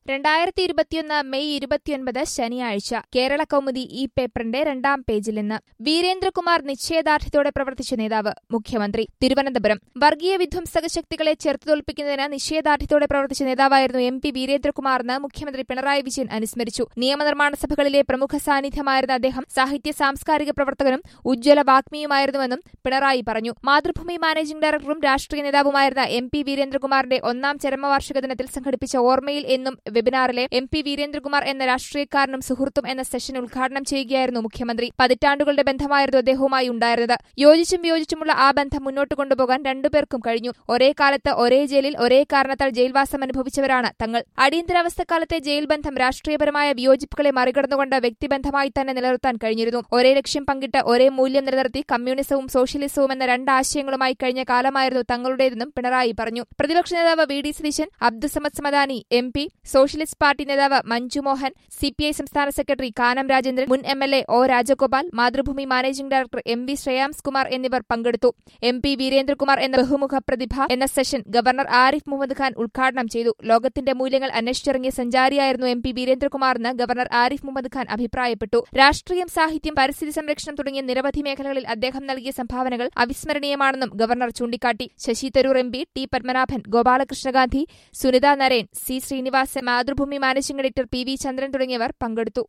രണ്ടായിരത്തി ഇരുപത്തിയൊന്ന് മെയ് ഇരുപത്തിയൊൻപത് ശനിയാഴ്ച കേരള കൗമുദി ഈ പേപ്പറിന്റെ രണ്ടാം പേജിൽ നിന്ന് വീരേന്ദ്രകുമാർ നിശ്ചയദാർഢ്യത്തോടെ പ്രവർത്തിച്ച നേതാവ് മുഖ്യമന്ത്രി തിരുവനന്തപുരം വർഗീയ വിധ്വംസക ശക്തികളെ ചെറുത്തുതോൽപ്പിക്കുന്നതിന് നിശ്ചയദാർഢ്യത്തോടെ പ്രവർത്തിച്ച നേതാവായിരുന്നു എം പി വീരേന്ദ്രകുമാറെന്ന് മുഖ്യമന്ത്രി പിണറായി വിജയൻ അനുസ്മരിച്ചു നിയമനിർമ്മാണ സഭകളിലെ പ്രമുഖ സാന്നിധ്യമായിരുന്ന അദ്ദേഹം സാഹിത്യ സാംസ്കാരിക പ്രവർത്തകനും ഉജ്ജ്വല വാഗ്മിയുമായിരുന്നുവെന്നും പിണറായി പറഞ്ഞു മാതൃഭൂമി മാനേജിംഗ് ഡയറക്ടറും രാഷ്ട്രീയ നേതാവുമായിരുന്ന എം പി വീരേന്ദ്രകുമാറിന്റെ ഒന്നാം ചരമവാർഷിക ദിനത്തിൽ സംഘടിപ്പിച്ച ഓർമ്മയിൽ എന്നും വെബിനാറിലെ എം പി വീരേന്ദ്രകുമാർ എന്ന രാഷ്ട്രീയക്കാരനും സുഹൃത്തും എന്ന സെഷൻ ഉദ്ഘാടനം ചെയ്യുകയായിരുന്നു മുഖ്യമന്ത്രി പതിറ്റാണ്ടുകളുടെ ബന്ധമായിരുന്നു അദ്ദേഹവുമായി ഉണ്ടായിരുന്നത് യോജിച്ചും വിയോജിച്ചുമുള്ള ആ ബന്ധം മുന്നോട്ട് കൊണ്ടുപോകാൻ രണ്ടുപേർക്കും കഴിഞ്ഞു ഒരേ കാലത്ത് ഒരേ ജയിലിൽ ഒരേ കാരണത്താൽ ജയിൽവാസം അനുഭവിച്ചവരാണ് തങ്ങൾ അടിയന്തരാവസ്ഥക്കാലത്തെ ജയിൽ ബന്ധം രാഷ്ട്രീയപരമായ വിയോജിപ്പുകളെ മറികടന്നുകൊണ്ട് വ്യക്തിബന്ധമായി തന്നെ നിലനിർത്താൻ കഴിഞ്ഞിരുന്നു ഒരേ ലക്ഷ്യം പങ്കിട്ട് ഒരേ മൂല്യം നിലനിർത്തി കമ്മ്യൂണിസവും സോഷ്യലിസവും എന്ന രണ്ട് ആശയങ്ങളുമായി കഴിഞ്ഞ കാലമായിരുന്നു തങ്ങളുടേതെന്നും പിണറായി പറഞ്ഞു പ്രതിപക്ഷ നേതാവ് V D Satheesan Abdussamad Samadani M P socialist party നേതാവ് മഞ്ജു മോഹൻ സിപിഐ സംസ്ഥാന സെക്രട്ടറി കാനം രാജേന്ദ്രൻ മുൻ M L A O Rajagopal Mathrubhumi managing director M V Sreyams Kumar എന്നിവർ പങ്കെടുത്തു എം പി വീരേന്ദ്രകുമാർ എന്ന ബഹുമുഖ പ്രതിഭ എന്ന സെഷൻ ഗവർണർ ആരിഫ് മുഹമ്മദ് ഖാൻ ഉദ്ഘാടനം ചെയ്തു ലോകത്തിന്റെ മൂല്യങ്ങൾ അന്വേഷിച്ചിറങ്ങിയ സഞ്ചാരിയായിരുന്നു എം പി വീരേന്ദ്രകുമാറെന്ന് ഗവർണർ ആരിഫ് മുഹമ്മദ് ഖാൻ അഭിപ്രായപ്പെട്ടു രാഷ്ട്രീയം സാഹിത്യം പരിസ്ഥിതി സംരക്ഷണം തുടങ്ങിയ നിരവധി മേഖലകളിൽ അദ്ദേഹം നൽകിയ സംഭാവനകൾ അവിസ്മരണീയമാണെന്നും ഗവർണർ ചൂണ്ടിക്കാട്ടി Shashi Tharoor M P T Padmanabhan Gopalkrishna Gandhi Sunitha Naren C Sreenivasan Mathrubhumi managing editor P V Chandran തുടങ്ങിയവർ പങ്കെടുത്തു